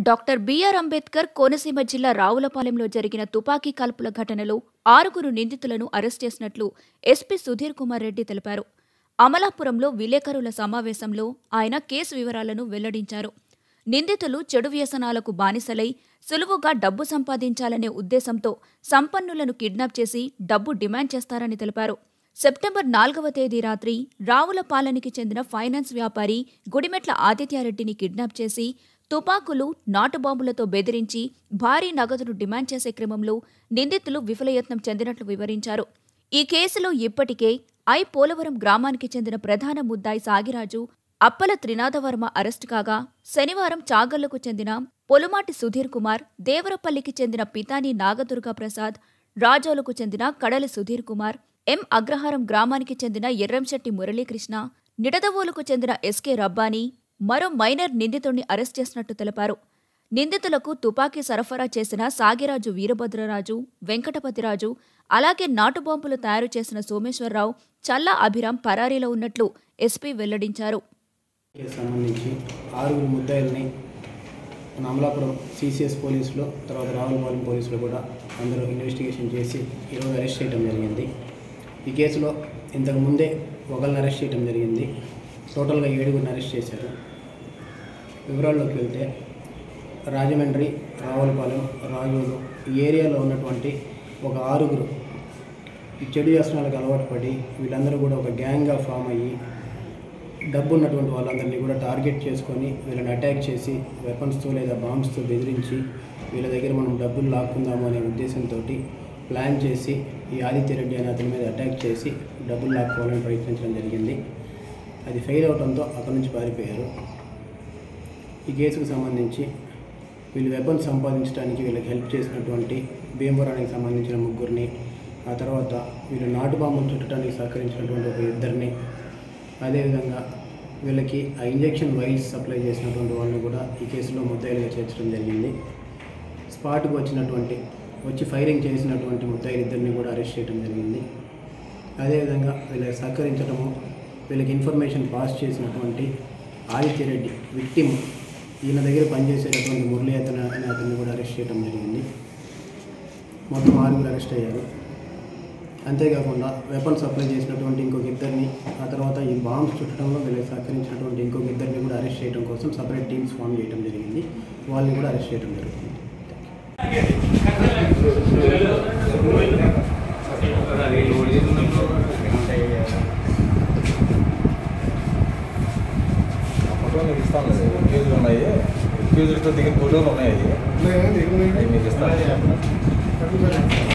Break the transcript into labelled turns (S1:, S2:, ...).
S1: doctor BR Ambedkar Konaseema జిల్లా రావులపాలెంలో జరిగిన తుపాకీ కాల్పుల ఘటనలో ఆరుగురు నిందితులను అరెస్ట్ చేసినట్లు ఎస్పీ సుధీర్ కుమార్ రెడ్డి తెలిపారు అమలాపురంలో విలేకరుల సమావేశంలో ఆయన కేసు వివరాలను వెల్లడించారు నిందితులు చెడు వ్యసనాలకు బానిసలై సులువుగా డబ్బు సంపాదించాలనే ఉద్దేశంతో సంపన్నులను కిడ్నాప్ చేసి డబ్బు డిమాండ్ చేస్తారని తెలిపారు సెప్టెంబర్ నాలుగవ తేదీ రాత్రి రావులపాలెనికి చెందిన ఫైనాన్స్ వ్యాపారి గుడిమెట్ల ఆదిత్యారెడ్డిని కిడ్నాప్ చేసి తుపాకులు నాటుబాంబులతో బెదిరించి భారీ నగదును డిమాండ్ చేసే క్రమంలో నిందితులు విఫలయత్నం చెందినట్లు వివరించారు ఈ కేసులో ఇప్పటికే ఐ పోలవరం గ్రామానికి చెందిన ప్రధాన ముద్దాయి సాగిరాజు అప్పల త్రినాథవర్మ అరెస్టు కాగా శనివారం చాగళ్లకు చెందిన పొలుమాటి సుధీర్ కుమార్ దేవరపల్లికి చెందిన పితాని నాగదుర్గా ప్రసాద్ రాజోలకు చెందిన కడలి సుధీర్ కుమార్ ఎం అగ్రహారం గ్రామానికి చెందిన ఎర్రంశెట్టి మురళీకృష్ణ నిడదవోలుకు చెందిన ఎస్కే రబ్బానీ మరో మైనర్ నిందితుడిని అరెస్ట్ చేసినట్టు తెలిపారు నిందితులకు తుపాకీ సరఫరా చేసిన సాగిరాజు వీరభద్రరాజు వెంకటపతిరాజు అలాగే నాటుబాంబులు తయారు చేసిన సోమేశ్వరరావు చల్లా అభిరామ్ పరారీలో ఉన్నట్లు ఎస్పీ వెల్లడించారు
S2: కేసు సంబంధించి ఆరుగురు ముద్దాయిల్ని మన అమలాపురం సిసిఎస్ పోలీసులు తర్వాత రావులపాలెం పోలీసులు కూడా అందరూ ఇన్వెస్టిగేషన్ చేసి ఈరోజు అరెస్ట్ చేయడం జరిగింది ఈ కేసులో ఇంతకు ముందే ఒకరిని అరెస్ట్ చేయడం జరిగింది టోటల్గా ఏడుగురిని అరెస్ట్ చేశారు వివరాల్లోకి వెళ్తే రాజమండ్రి రావులపాలెం రాజూరు ఈ ఏరియాలో ఉన్నటువంటి ఒక ఆరుగురు ఈ చెడు వ్యసనాలకు అలవాటు పడి వీళ్ళందరూ కూడా ఒక గ్యాంగ్గా ఫామ్ అయ్యి డబ్బు ఉన్నటువంటి వాళ్ళందరినీ కూడా టార్గెట్ చేసుకొని వీళ్ళని అటాక్ చేసి వెపన్స్తో లేదా బాంబ్స్తో బెదిరించి వీళ్ళ దగ్గర మనం డబ్బులు లాక్కుందాము అనే ఉద్దేశంతో ప్లాన్ చేసి ఈ ఆదిత్య రెడ్డి అనే అతని మీద అటాక్ చేసి డబ్బులు లాక్కోవాలని ప్రయత్నించడం జరిగింది అది ఫెయిల్ అవడంతో అక్కడి నుంచి పారిపోయారు ఈ కేసుకు సంబంధించి వీళ్ళు వెపన్స్ సంపాదించడానికి వీళ్ళకి హెల్ప్ చేసినటువంటి భీమవరానికి సంబంధించిన ముగ్గురిని ఆ తర్వాత వీళ్ళు నాటు బాంబులు చుట్టడానికి సహకరించినటువంటి ఒక ఇద్దరిని అదేవిధంగా వీళ్ళకి ఆ ఇంజెక్షన్ వైల్స్ సప్లై చేసినటువంటి వాళ్ళని కూడా ఈ కేసులో ముద్దాయిలుగా చేర్చడం జరిగింది స్పాట్కు వచ్చినటువంటి వచ్చి ఫైరింగ్ చేసినటువంటి ముద్దాయిలు ఇద్దరిని కూడా అరెస్ట్ చేయడం జరిగింది అదేవిధంగా వీళ్ళకి సహకరించడము వీళ్ళకి ఇన్ఫర్మేషన్ పాస్ చేసినటువంటి ఆదిత్య రెడ్డి విక్టిమ్ ఈయన దగ్గర పనిచేసేటటువంటి మురళీ అతను అనే అతన్ని కూడా అరెస్ట్ చేయడం జరిగింది మొత్తం ఆరుగురు అరెస్ట్ అయ్యారు అంతేకాకుండా వెపన్ సప్లై చేసినటువంటి ఇంకొక ఇద్దరిని ఆ తర్వాత ఈ బాంబ్స్ చుట్టడంలో వీళ్ళకి సహకరించినటువంటి ఇంకొక ఇద్దరిని కూడా అరెస్ట్ చేయడం కోసం సపరేట్ టీమ్స్ ఫామ్ చేయడం జరిగింది వాళ్ళని కూడా అరెస్ట్ చేయడం జరుగుతుంది
S3: ఫోటోలు మీకు ఇస్తాను క్యూజులు ఉన్నాయి క్యూజులతో దిగిన ఫోటోలు ఉన్నాయి అవి మీకు ఇస్తాను